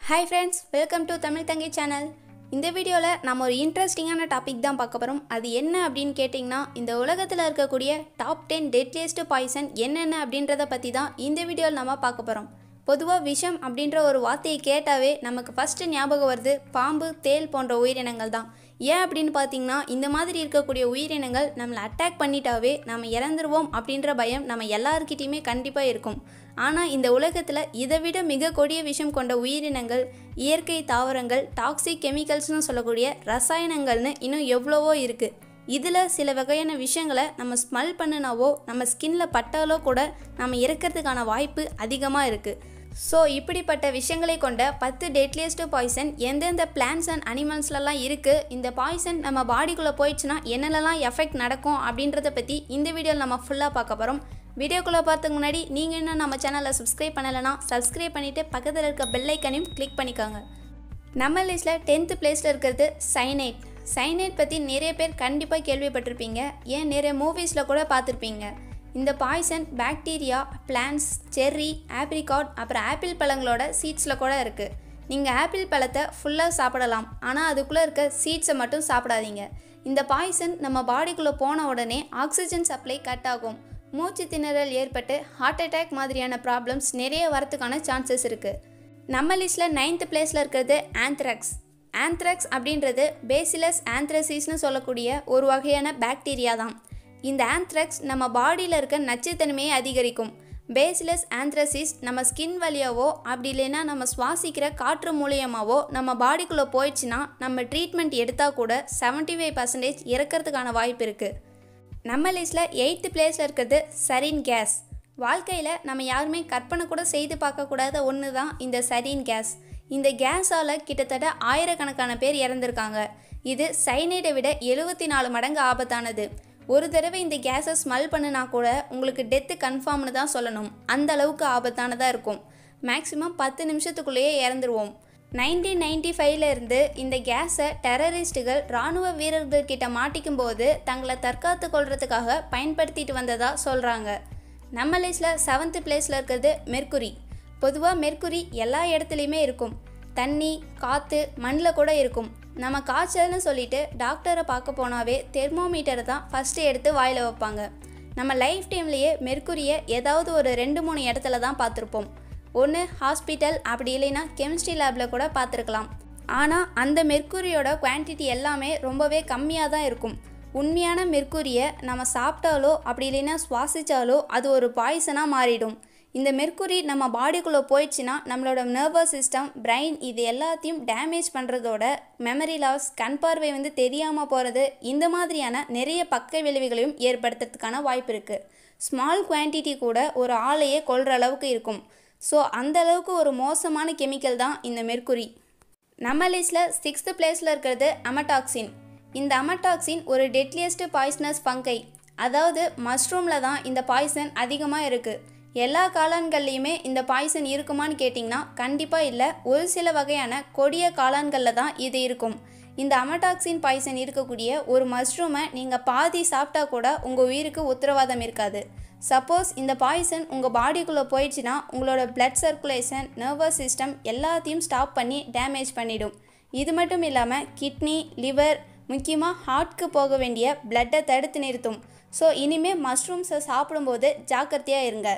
hi friends welcome to Tamil Thangai channel இந்த வீடியோவில் நம்ம ஒரு இன்ட்ரெஸ்டிங்கான டாபிக் தான் பார்க்க போகிறோம் அது என்ன அப்படின்னு கேட்டிங்கன்னா இந்த உலகத்தில் இருக்கக்கூடிய டாப் டென் டெட்லியஸ்ட் பாய்சன் என்னென்ன அப்படின்றத பற்றி தான் இந்த வீடியோவில் நம்ம பார்க்க போகிறோம் பொதுவாக விஷம் அப்படின்ற ஒரு வார்த்தையை கேட்டாவே நமக்கு ஃபஸ்ட்டு ஞாபகம் வருது பாம்பு தேல் போன்ற உயிரினங்கள் தான் ஏன் அப்படின்னு பார்த்தீங்கன்னா இந்த மாதிரி இருக்கக்கூடிய உயிரினங்கள் நம்மளை அட்டாக் பண்ணிட்டாவே நம்ம இறந்துருவோம் அப்படின்ற பயம் நம்ம எல்லாருக்கிட்டேயுமே கண்டிப்பாக இருக்கும் ஆனால் இந்த உலகத்தில் இதை விட மிக கொடிய விஷம் கொண்ட உயிரினங்கள் இயற்கை தாவரங்கள் டாக்ஸிக் கெமிக்கல்ஸ்னு சொல்லக்கூடிய ரசாயனங்கள்னு இன்னும் எவ்வளவோ இருக்குது இதில் சில வகையான விஷயங்களை நம்ம ஸ்மெல் பண்ணினாவோ நம்ம ஸ்கின்ல பட்டாலோ கூட நம்ம இறக்கிறதுக்கான வாய்ப்பு அதிகமாக இருக்குது ஸோ இப்படிப்பட்ட விஷயங்களை கொண்ட பத்து டெட்லியஸ்ட் பாய்சன் எந்தெந்த பிளான்ஸ் அண்ட் அனிமல்ஸ்லலாம் இருக்குது இந்த பாய்சன் நம்ம பாடிக்குள்ளே போயிடுச்சுன்னா என்னென்னலாம் எஃபெக்ட் நடக்கும் அப்படின்றத பற்றி இந்த வீடியோவில் நம்ம ஃபுல்லாக பார்க்க போகிறோம் வீடியோக்குள்ளே பார்த்துக்கு முன்னாடி நீங்கள் இன்னும் நம்ம சேனலை சப்ஸ்கிரைப் பண்ணலைன்னா சப்ஸ்கிரைப் பண்ணிவிட்டு பக்கத்தில் இருக்க பெல் ஐக்கனையும் கிளிக் பண்ணிக்கோங்க நம்ம லிஸ்ட்டில் டென்த்து பிளேஸில் இருக்கிறது சைனைட் சைனைட் பற்றி நிறைய பேர் கண்டிப்பாக கேள்விப்பட்டிருப்பீங்க ஏன் நிறைய மூவிஸில் கூட பார்த்துருப்பீங்க இந்த poison bacteria plants cherry apricot அப்புறம் ஆப்பிள் பழங்களோட சீட்ஸில் கூட இருக்குது நீங்கள் ஆப்பிள் பழத்தை ஃபுல்லாக சாப்பிடலாம் ஆனால் அதுக்குள்ளே இருக்க சீட்ஸை மட்டும் சாப்பிடாதீங்க இந்த பாய்சன் நம்ம பாடிக்குள்ளே போன உடனே ஆக்சிஜன் சப்ளை கட் ஆகும் மூச்சு திணறல் ஏற்பட்டு ஹார்ட் அட்டாக் மாதிரியான ப்ராப்ளம்ஸ் நிறைய வரத்துக்கான சான்சஸ் இருக்குது நம்ம லிஸ்ட்டில் நைன்த் பிளேஸில் இருக்கிறது ஆந்த்ராக்ஸ் ஆந்த்ராக்ஸ் அப்படின்றது பேசிலஸ் ஆந்த்ரசிஸ்னு சொல்லக்கூடிய ஒரு வகையான பாக்டீரியா தான் இந்த ஆந்த்ராக்ஸ் நம்ம பாடியில் இருக்க நச்சுத்தன்மையை அதிகரிக்கும் பேசிலஸ் ஆந்த்ரசிஸ் நம்ம ஸ்கின் வழியாவோ அப்படி இல்லைன்னா நம்ம சுவாசிக்கிற காற்று மூலியமாவோ நம்ம பாடிக்குள்ளே போயிடுச்சுன்னா நம்ம ட்ரீட்மெண்ட் எடுத்தால் கூட செவன்ட்டி ஃபைவ் பர்சன்டேஜ் இறக்கிறதுக்கான வாய்ப்பு இருக்குது நம்ம லிஸ்ட்டில் எயித்து பிளேஸில் இருக்கிறது சரின் கேஸ் வாழ்க்கையில் நம்ம யாருமே கற்பனை கூட செய்து பார்க்கக்கூடாத ஒன்று தான் இந்த சரின் கேஸ் இந்த கேஸால் கிட்டத்தட்ட ஆயிரக்கணக்கான பேர் இறந்துருக்காங்க இது சைனைடை விட எழுபத்தி நாலு மடங்கு ஆபத்தானது ஒரு தடவை இந்த கேஸை ஸ்மெல் பண்ணுனா கூட உங்களுக்கு டெத்து கன்ஃபார்ம்னு தான் சொல்லணும் அந்த அளவுக்கு ஆபத்தானதாக இருக்கும் மேக்ஸிமம் பத்து நிமிஷத்துக்குள்ளேயே இறந்துருவோம் நைன்டீன் நைன்டி ஃபைவ்ல இருந்து இந்த கேஸை டெரரிஸ்ட்டுகள் இராணுவ வீரர்கள்கிட்ட மாட்டிக்கும் போது தங்களை தற்காத்து கொள்றதுக்காக பயன்படுத்திட்டு வந்ததா சொல்கிறாங்க நம்ம லிஸ்ட்டில் செவன்த் பிளேஸில் இருக்கிறது மெர்க்குரி பொதுவாக மெர்க்குரி எல்லா இடத்துலையுமே இருக்கும் தண்ணி காற்று மண்ணில் கூட இருக்கும் நம்ம காய்ச்சல்னு சொல்லிட்டு டாக்டரை பார்க்க போனாவே தெர்மோமீட்டரை தான் ஃபஸ்ட்டு எடுத்து வாயில் வைப்பாங்க நம்ம லைஃப் டைம்லேயே மெர்க்குரியை ஏதாவது ஒரு ரெண்டு மூணு இடத்துல தான் பார்த்துருப்போம் ஒன்று ஹாஸ்பிட்டல் அப்படி இல்லைன்னா கெமிஸ்ட்ரி லேபில் கூட பார்த்துருக்கலாம் ஆனால் அந்த மெர்க்குரியோட குவான்டிட்டி எல்லாமே ரொம்பவே கம்மியாக தான் இருக்கும் உண்மையான மெர்க்குரியை நம்ம சாப்பிட்டாலோ அப்படி இல்லைன்னா சுவாசித்தாலோ அது ஒரு பாய்சனாக மாறிடும் இந்த மெர்க்குரி நம்ம பாடிக்குள்ளே போயிடுச்சுன்னா நம்மளோட நர்வஸ் சிஸ்டம் பிரெயின் இது எல்லாத்தையும் டேமேஜ் பண்ணுறதோட மெமரி லாஸ் கண் பார்வை வந்து தெரியாமல் போகிறது இந்த மாதிரியான நிறைய பக்க விளைவுகளையும் ஏற்படுத்துறதுக்கான வாய்ப்பு இருக்குது ஸ்மால் குவான்டிட்டி கூட ஒரு ஆளையே கொள்கிற அளவுக்கு இருக்கும் ஸோ அந்த அளவுக்கு ஒரு மோசமான கெமிக்கல் தான் இந்த மெர்க்குரி நம்ம லிஸ்ட்டில் சிக்ஸ்த்து பிளேஸில் இருக்கிறது அமடாக்சின் இந்த அமடாக்சின் ஒரு டெட்லியஸ்ட் பாய்சனஸ் ஃபங்கை அதாவது மஷ்ரூமில் தான் இந்த பாய்சன் அதிகமாக இருக்குது எல்லா காளான்கள்லையுமே இந்த பாய்சன் இருக்குமான்னு கேட்டிங்கன்னா கண்டிப்பாக இல்லை ஒரு சில வகையான கொடிய காளான்களில் தான் இது இருக்கும் இந்த அமடாக்சின் பாய்சன் இருக்கக்கூடிய ஒரு மஷ்ரூமை நீங்கள் பாதி சாப்பிட்டா கூட உங்கள் உயிருக்கு உத்தரவாதம் இருக்காது சப்போஸ் இந்த பாய்சன் உங்கள் பாடிக்குள்ளே போயிடுச்சுன்னா உங்களோட பிளட் சர்க்குலேஷன் நர்வஸ் சிஸ்டம் எல்லாத்தையும் ஸ்டாப் பண்ணி டேமேஜ் பண்ணிடும் இது மட்டும் இல்லாமல் கிட்னி லிவர் முக்கியமாக ஹார்ட்க்கு போக வேண்டிய பிளட்டை தடுத்து நிறுத்தும் ஸோ இனிமேல் மஷ்ரூம்ஸை சாப்பிடும்போது ஜாக்கிரதையாக இருங்க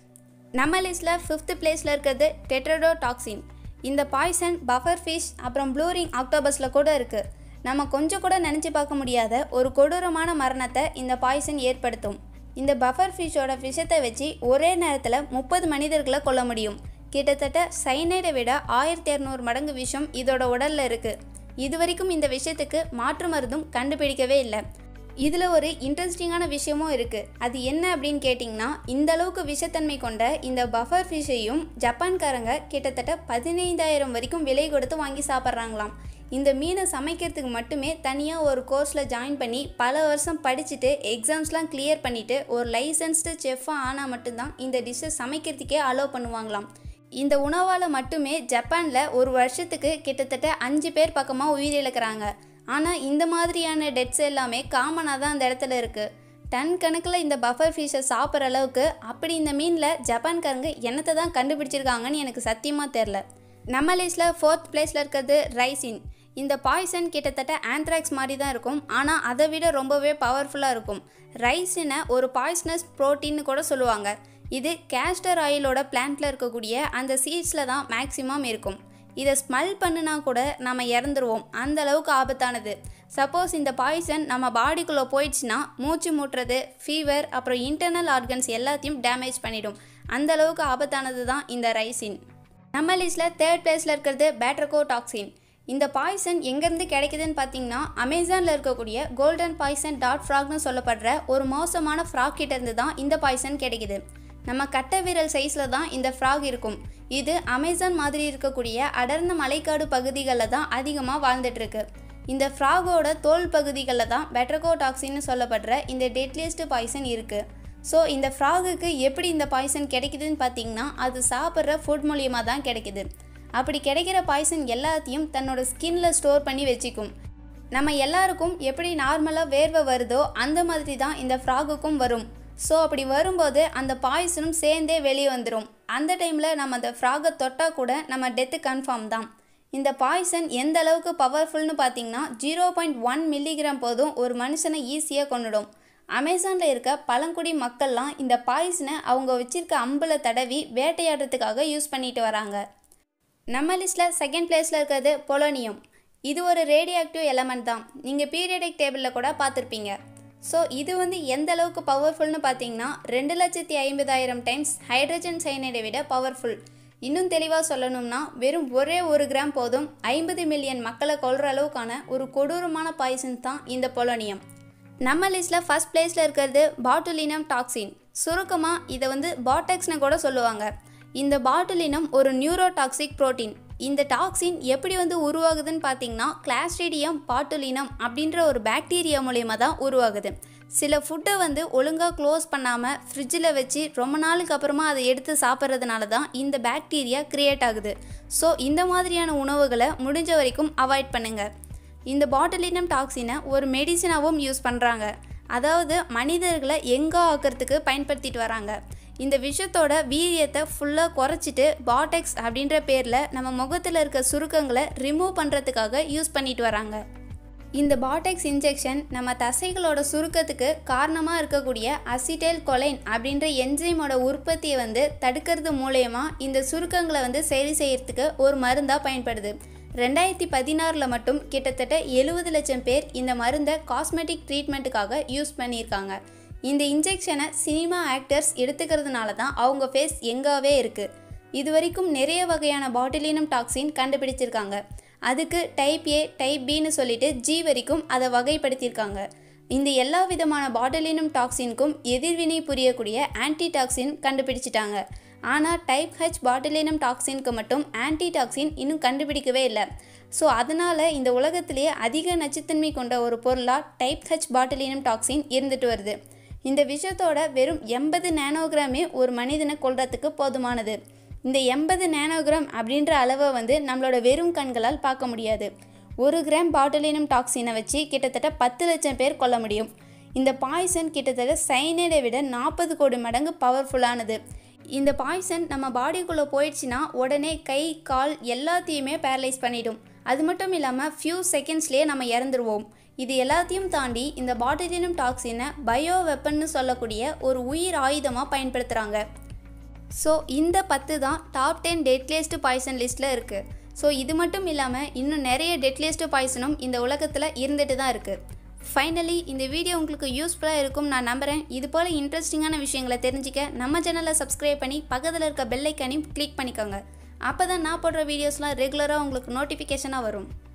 நம்ம லிஸ்ட்டில் ஃபிஃப்த்து பிளேஸில் இருக்கிறது டெட்ரடோ டாக்ஸின் இந்த பாய்சன் பஃபர் ஃபிஷ் அப்புறம் ப்ளூரிங் ஆக்டோபஸில் கூட இருக்குது நம்ம கொஞ்சம் கூட நினச்சி பார்க்க முடியாத ஒரு கொடூரமான மரணத்தை இந்த பாய்சன் ஏற்படுத்தும் இந்த பஃபர் ஃபிஷ்ஷோட விஷத்தை வச்சு ஒரே நேரத்தில் முப்பது மனிதர்களை கொல்ல முடியும் கிட்டத்தட்ட சைனைடை விட ஆயிரத்தி இரநூறு மடங்கு விஷம் இதோட உடலில் இருக்குது இது வரைக்கும் இந்த விஷயத்துக்கு மாற்று மருந்தும் கண்டுபிடிக்கவே இல்லை இதில் ஒரு இன்ட்ரெஸ்டிங்கான விஷயமும் இருக்குது அது என்ன அப்படின்னு கேட்டிங்கன்னா இந்த அளவுக்கு விஷத்தன்மை கொண்ட இந்த பஃபர் ஃபிஷ்ஷையும் ஜப்பான்காரங்க கிட்டத்தட்ட பதினைந்தாயிரம் வரைக்கும் விலை கொடுத்து வாங்கி சாப்பிட்றாங்களாம் இந்த மீனை சமைக்கிறதுக்கு மட்டுமே தனியாக ஒரு கோர்ஸில் ஜாயின் பண்ணி பல வருஷம் படிச்சுட்டு எக்ஸாம்ஸ்லாம் கிளியர் பண்ணிவிட்டு ஒரு லைசன்ஸ்டு செஃப்பாக ஆனால் மட்டும்தான் இந்த டிஷ்ஷை சமைக்கிறதுக்கே அலோவ் பண்ணுவாங்களாம் இந்த உணவால் மட்டுமே ஜப்பானில் ஒரு வருஷத்துக்கு கிட்டத்தட்ட அஞ்சு பேர் பக்கமாக உயிரிழக்கிறாங்க ஆனால் இந்த மாதிரியான டெத்ஸ் எல்லாமே காமனாக தான் அந்த இடத்துல இருக்குது டன் கணக்கில் இந்த பஃபர் ஃபிஷ்ஷை சாப்பிட்ற அளவுக்கு அப்படி இந்த மீனில் ஜப்பான்காரங்க என்னத்தை தான் கண்டுபிடிச்சிருக்காங்கன்னு எனக்கு சத்தியமாக தெரில நம்ம லிஸ்ட்டில் ஃபோர்த் பிளேஸில் இருக்கிறது ரைசின் இந்த பாய்சன் கிட்டத்தட்ட ஆந்த்ராக்ஸ் மாதிரி தான் இருக்கும் ஆனால் அதை விட ரொம்பவே பவர்ஃபுல்லாக இருக்கும் ரைசினை ஒரு பாய்ஸ்னஸ் ப்ரோட்டீன்னு கூட சொல்லுவாங்க இது கேஸ்டர் ஆயிலோட பிளான்ட்டில் இருக்கக்கூடிய அந்த சீட்ஸில் தான் மேக்ஸிமம் இருக்கும் இதை ஸ்மெல் பண்ணுனா கூட நம்ம இறந்துருவோம் அந்த அளவுக்கு ஆபத்தானது சப்போஸ் இந்த பாய்சன் நம்ம பாடிக்குள்ளே போயிடுச்சுன்னா மூச்சு மூட்டுறது ஃபீவர் அப்புறம் இன்டர்னல் ஆர்கன்ஸ் எல்லாத்தையும் டேமேஜ் பண்ணிடும் அந்த அளவுக்கு ஆபத்தானது தான் இந்த ரைசின் நம்ம லிஸ்ட்டில் தேர்ட் பிளேஸில் இருக்கிறது பேட்ரகோ டாக்ஸின் இந்த பாய்சன் எங்கேருந்து கிடைக்குதுன்னு பார்த்தீங்கன்னா அமேசானில் இருக்கக்கூடிய கோல்டன் பாய்சன் டாட் ஃப்ராக்னு சொல்லப்படுற ஒரு மோசமான ஃப்ராக் கிட்ட இருந்து தான் இந்த பாய்சன் கிடைக்குது நம்ம கட்டை விரல் சைஸில் தான் இந்த ஃப்ராக் இருக்கும் இது அமேசான் மாதிரி இருக்கக்கூடிய அடர்ந்த மலைக்காடு பகுதிகளில் தான் அதிகமாக வாழ்ந்துட்டுருக்கு இந்த ஃப்ராகோட தோல் பகுதிகளில் தான் பெட்ரகோ டாக்ஸின்னு சொல்லப்படுற இந்த டெட்லியஸ்ட் பாய்சன் இருக்குது ஸோ இந்த ஃப்ராகுக்கு எப்படி இந்த பாய்சன் கிடைக்குதுன்னு பார்த்தீங்கன்னா அது சாப்பிட்ற ஃபுட் மூலியமாக தான் கிடைக்குது அப்படி கிடைக்கிற பாய்சன் எல்லாத்தையும் தன்னோட ஸ்கின்ல ஸ்டோர் பண்ணி வச்சுக்கும் நம்ம எல்லாருக்கும் எப்படி நார்மலாக வேர்வை வருதோ அந்த மாதிரி தான் இந்த ஃப்ராகுக்கும் வரும் ஸோ அப்படி வரும்போது அந்த பாய்சனும் சேர்ந்தே வெளியே வந்துடும் அந்த டைமில் நம்ம அந்த ஃப்ராகை தொட்டால் கூட நம்ம டெத்து கன்ஃபார்ம் தான் இந்த பாய்சன் எந்த அளவுக்கு பவர்ஃபுல்னு பார்த்தீங்கன்னா ஜீரோ பாயிண்ட் ஒன் மில்லிகிராம் போதும் ஒரு மனுஷனை ஈஸியாக கொண்டுடும் அமேசானில் இருக்க பழங்குடி மக்கள்லாம் இந்த பாய்சனை அவங்க வச்சிருக்க அம்பில் தடவி வேட்டையாடுறதுக்காக யூஸ் பண்ணிட்டு வராங்க நம்ம லிஸ்ட்டில் செகண்ட் பிளேஸில் இருக்கிறது பொலோனியம் இது ஒரு ரேடியோ ஆக்டிவ் எலமெண்ட் தான் நீங்கள் பீரியடிக் டேபிளில் கூட பார்த்துருப்பீங்க ஸோ இது வந்து எந்த அளவுக்கு பவர்ஃபுல்னு பார்த்தீங்கன்னா ரெண்டு லட்சத்தி ஐம்பதாயிரம் டைம்ஸ் ஹைட்ரஜன் சைனைடை விட பவர்ஃபுல் இன்னும் தெளிவாக சொல்லணும்னா வெறும் ஒரே ஒரு கிராம் போதும் ஐம்பது மில்லியன் மக்களை கொல்ற அளவுக்கான ஒரு கொடூரமான பாய்சன் தான் இந்த பொலோனியம் நம்ம லிஸ்ட்டில் ஃபஸ்ட் பிளேஸில் இருக்கிறது பாட்டுலினம் டாக்ஸின் சுருக்கமாக இதை வந்து பாட்டெக்ஸ்னு கூட சொல்லுவாங்க இந்த பாட்டுலினம் ஒரு நியூரோடாக்சிக் புரோட்டீன் இந்த டாக்ஸின் எப்படி வந்து உருவாகுதுன்னு பார்த்தீங்கன்னா கிளாஸ்ட்ரீடியம் பாட்டுலினம் அப்படின்ற ஒரு பாக்டீரியா மூலயமா தான் உருவாகுது சில ஃபுட்டை வந்து ஒழுங்காக க்ளோஸ் பண்ணாமல் ஃப்ரிட்ஜில் வச்சு ரொம்ப நாளுக்கு அப்புறமா அதை எடுத்து சாப்பிட்றதுனால தான் இந்த பாக்டீரியா கிரியேட் ஆகுது ஸோ இந்த மாதிரியான உணவுகளை முடிஞ்ச வரைக்கும் அவாய்ட் பண்ணுங்கள் இந்த பாட்டிலினம் டாக்ஸினை ஒரு மெடிசனாகவும் யூஸ் பண்ணுறாங்க அதாவது மனிதர்களை எங்கே ஆக்கிறதுக்கு பயன்படுத்திட்டு வராங்க இந்த விஷத்தோட வீரியத்தை ஃபுல்லாக குறைச்சிட்டு பாட்டெக்ஸ் அப்படின்ற பேரில் நம்ம முகத்தில் இருக்க சுருக்கங்களை ரிமூவ் பண்ணுறதுக்காக யூஸ் பண்ணிட்டு வராங்க இந்த பாட்டெக்ஸ் இன்ஜெக்ஷன் நம்ம தசைகளோட சுருக்கத்துக்கு காரணமாக இருக்கக்கூடிய அசிடைல் கொலைன் அப்படின்ற என்ஜைமோட உற்பத்தியை வந்து தடுக்கிறது மூலயமா இந்த சுருக்கங்களை வந்து சரி செய்யறதுக்கு ஒரு மருந்தாக பயன்படுது ரெண்டாயிரத்தி பதினாறில் மட்டும் கிட்டத்தட்ட எழுபது லட்சம் பேர் இந்த மருந்தை காஸ்மெட்டிக் ட்ரீட்மெண்ட்டுக்காக யூஸ் பண்ணியிருக்காங்க இந்த இன்ஜெக்ஷனை சினிமா ஆக்டர்ஸ் எடுத்துக்கிறதுனால தான் அவங்க ஃபேஸ் எங்காவே இருக்குது இது வரைக்கும் நிறைய வகையான பாட்டிலினம் டாக்ஸின் கண்டுபிடிச்சிருக்காங்க அதுக்கு டைப் ஏ டைப் பின்னு சொல்லிட்டு ஜி வரைக்கும் அதை வகைப்படுத்தியிருக்காங்க இந்த எல்லா விதமான பாட்டிலினம் டாக்ஸினுக்கும் எதிர்வினை புரியக்கூடிய ஆன்டி டாக்ஸின் கண்டுபிடிச்சிட்டாங்க ஆனால் டைப் ஹெச் பாட்டிலினம் டாக்ஸினுக்கு மட்டும் ஆன்டி டாக்ஸின் இன்னும் கண்டுபிடிக்கவே இல்லை ஸோ அதனால் இந்த உலகத்திலேயே அதிக நச்சுத்தன்மை கொண்ட ஒரு பொருளாக டைப் ஹெச் பாட்டிலினம் டாக்ஸின் இருந்துட்டு வருது இந்த விஷயத்தோட வெறும் எண்பது நேனோகிராமே ஒரு மனிதனை கொல்றதுக்கு போதுமானது இந்த எண்பது நேனோகிராம் அப்படின்ற அளவை வந்து நம்மளோட வெறும் கண்களால் பார்க்க முடியாது ஒரு கிராம் பாட்டிலினம் டாக்ஸினை வச்சு கிட்டத்தட்ட பத்து லட்சம் பேர் கொல்ல முடியும் இந்த பாய்சன் கிட்டத்தட்ட சைனைடை விட நாற்பது கோடி மடங்கு பவர்ஃபுல்லானது இந்த பாய்சன் நம்ம பாடிக்குள்ளே போயிடுச்சுன்னா உடனே கை கால் எல்லாத்தையுமே பேரலைஸ் பண்ணிடும் அது மட்டும் இல்லாமல் ஃபியூ செகண்ட்ஸ்லேயே நம்ம இறந்துருவோம் இது எல்லாத்தையும் தாண்டி இந்த பாட்டிலினம் டாக்ஸினை பயோ வெப்பன்னு சொல்லக்கூடிய ஒரு உயிர் ஆயுதமாக பயன்படுத்துகிறாங்க ஸோ இந்த பத்து தான் டாப் டென் டெட்லியஸ்ட் பாய்சன் லிஸ்ட்டில் இருக்குது ஸோ இது மட்டும் இல்லாமல் இன்னும் நிறைய டெட்லியஸ்ட் பாய்சனும் இந்த உலகத்தில் இருந்துட்டு தான் இருக்குது ஃபைனலி இந்த வீடியோ உங்களுக்கு யூஸ்ஃபுல்லாக இருக்கும் நான் நம்புகிறேன் இது போல் இன்ட்ரெஸ்டிங்கான விஷயங்களை தெரிஞ்சுக்க நம்ம சேனலை சப்ஸ்கிரைப் பண்ணி பக்கத்தில் இருக்க பெல் ஐக்கானையும் கிளிக் பண்ணிக்கோங்க அப்போ தான் நான் போடுற வீடியோஸ்லாம் ரெகுலராக உங்களுக்கு நோட்டிஃபிகேஷனாக வரும்